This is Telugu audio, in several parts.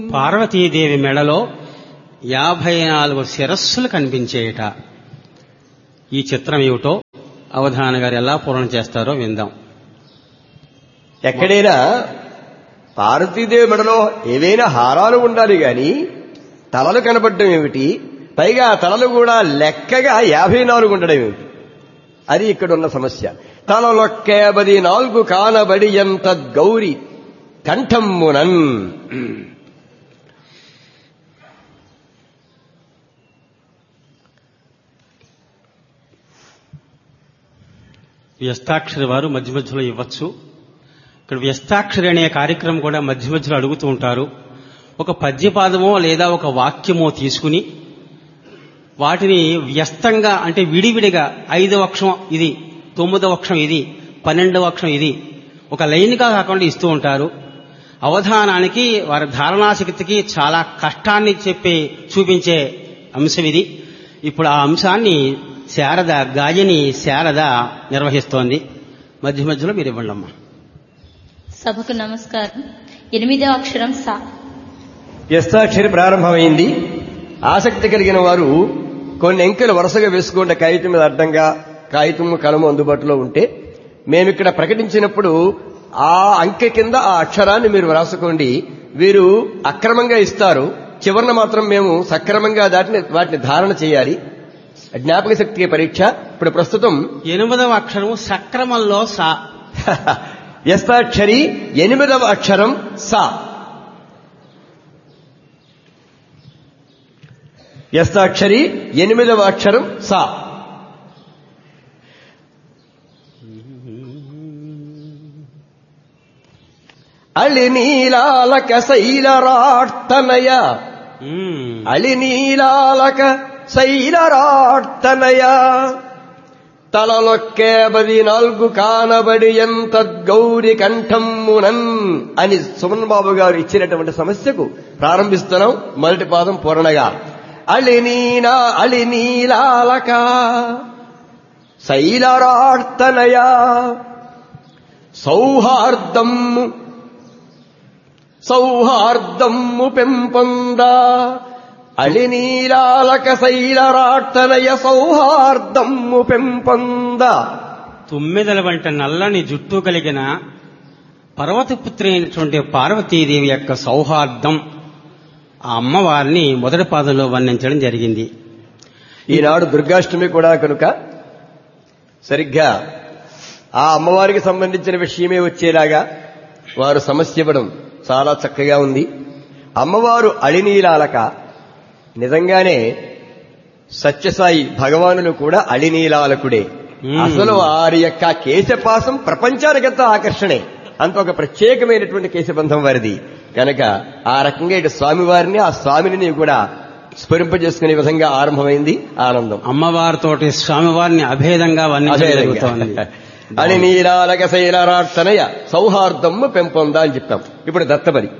పార్వతీదేవి మెడలో యాభై నాలుగు శిరస్సులు కనిపించేయట ఈ చిత్రం ఏమిటో అవధాన గారు ఎలా పూర్ణం చేస్తారో విందాం ఎక్కడైనా పార్వతీదేవి మెడలో ఏవైనా హారాలు ఉండాలి గాని తలలు కనపడడం ఏమిటి పైగా ఆ తలలు కూడా లెక్కగా యాభై నాలుగు ఉండడం ఏమిటి అది ఇక్కడ ఉన్న సమస్య తలలొక్కేబది నాలుగు కానబడి ఎంత గౌరి కంఠమ్మునన్ వ్యస్తాక్షరి వారు మధ్య మధ్యలో ఇవ్వచ్చు ఇక్కడ వ్యస్తాక్షరి అనే కార్యక్రమం కూడా మధ్య మధ్యలో అడుగుతూ ఉంటారు ఒక పద్యపాదమో లేదా ఒక వాక్యమో తీసుకుని వాటిని వ్యస్తంగా అంటే విడివిడిగా ఐదవ అక్షరం ఇది తొమ్మిదవ అక్షరం ఇది పన్నెండవ అక్షరం ఇది ఒక లైన్గా కాకుండా ఇస్తూ ఉంటారు అవధానానికి వారి ధారణాశక్తికి చాలా కష్టాన్ని చెప్పి చూపించే అంశం ఇది ఇప్పుడు ఆ అంశాన్ని శారద గాయని శారద నిర్వహిస్తోంది మధ్య మధ్యలో మీరు ఇవ్వండి అమ్మా సభకు నమస్కారం ఎనిమిదవ అక్షరం సా వ్యస్తాక్షరి ప్రారంభమైంది ఆసక్తి కలిగిన వారు కొన్ని అంకెలు వరుసగా వేసుకుంటే కాగితం మీద అడ్డంగా కాగితము కలము అందుబాటులో ఉంటే మేమిక్కడ ప్రకటించినప్పుడు ఆ అంకె కింద ఆ అక్షరాన్ని మీరు వ్రాసుకోండి వీరు అక్రమంగా ఇస్తారు చివరన మాత్రం మేము సక్రమంగా దాటిని వాటిని ధారణ చేయాలి జ్ఞాపక శక్తికి పరీక్ష ఇప్పుడు ప్రస్తుతం ఎనిమిదవ అక్షరము సక్రమంలో సా వ్యస్తాక్షరి ఎనిమిదవ అక్షరం సా వ్యస్తాక్షరి ఎనిమిదవ అక్షరం సా అళినీలాలక శైలరార్తనయ మ్మ్. అళినీలాలక శైలరార్తనయ తలలొక్కే బది నాలుగు కానబడి ఎంత గౌరి కంఠమ్మునన్ అని సుమన్ బాబు గారు ఇచ్చినటువంటి సమస్యకు ప్రారంభిస్తున్నాం మొదటి పాదం పూర్ణగా అళినీనా అళినీలాలక శైలరార్తనయ సౌహార్దమ్ము సౌహార్దమ్ము పెంపొంద అళినీలాలక శైలరార్తనయ సౌహార్దమ్ము పెంపొంద తొమ్మిదల వంట నల్లని జుట్టు కలిగిన పర్వతపుత్రి అయినటువంటి పార్వతీదేవి యొక్క సౌహార్దం ఆ అమ్మవారిని మొదటి పాదంలో వర్ణించడం జరిగింది ఈనాడు దుర్గాష్టమి కూడా కనుక సరిగ్గా ఆ అమ్మవారికి సంబంధించిన విషయమే వచ్చేలాగా వారు సమస్య ఇవ్వడం చాలా చక్కగా ఉంది అమ్మవారు అళినీలాలక నిజంగానే సత్యసాయి భగవానులు కూడా అళినీలాలకుడే మ్మ్. అసలు వారి యొక్క కేశపాసం ప్రపంచానికంతా ఆకర్షణే అంత ఒక ప్రత్యేకమైనటువంటి కేశబంధం వారిది కనుక ఆ రకంగా ఇటు స్వామివారిని ఆ స్వామిని కూడా స్ఫురింపజేసుకునే విధంగా ఆరంభమైంది ఆనందం అమ్మవారితోటి స్వామివారిని అభేదంగా వర్ణించడం జరుగుతోంది అని నీలాలక శైలరార్తనయ సౌహార్దము పెంపొందా అని చెప్తాం ఇప్పుడు దత్తపది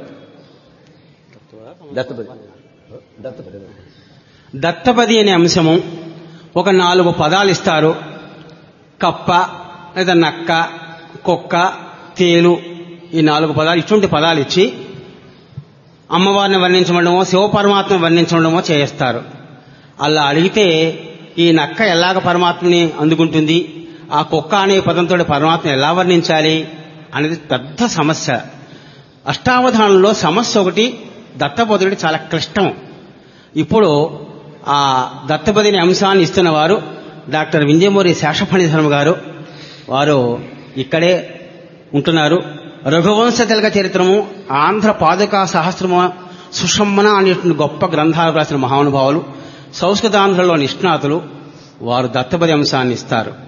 దత్తపది దత్తపది దత్తపది అనే అంశము ఒక నాలుగు పదాలు ఇస్తారు కప్ప లేదా నక్క కుక్క తేలు ఈ నాలుగు పదాలు ఇటువంటి పదాలు ఇచ్చి అమ్మవారిని వర్ణించడమో శివపరమాత్మ వర్ణించడమో చేస్తారు అలా అడిగితే ఈ నక్క ఎలాగ పరమాత్మని అందుకుంటుంది ఆ కుక్క అనే పదంతో పరమాత్మని ఎలా వర్ణించాలి అనేది పెద్ద సమస్య అష్టావధానంలో సమస్య ఒకటి దత్తబోధుడి చాలా క్లిష్టం ఇప్పుడు ఆ దత్తపదిని అంశాన్ని ఇస్తున్న వారు డాక్టర్ వింజమూరి శేషఫణిధర్మ గారు వారు ఇక్కడే ఉంటున్నారు రఘువంశ తిలక చరిత్రము ఆంధ్ర పాదుకా సహస్రము సుషమ్మన అనేటువంటి గొప్ప గ్రంథాలు రాసిన మహానుభావులు సంస్కృతాంధ్రలో నిష్ణాతులు వారు దత్తపది అంశాన్ని ఇస్తారు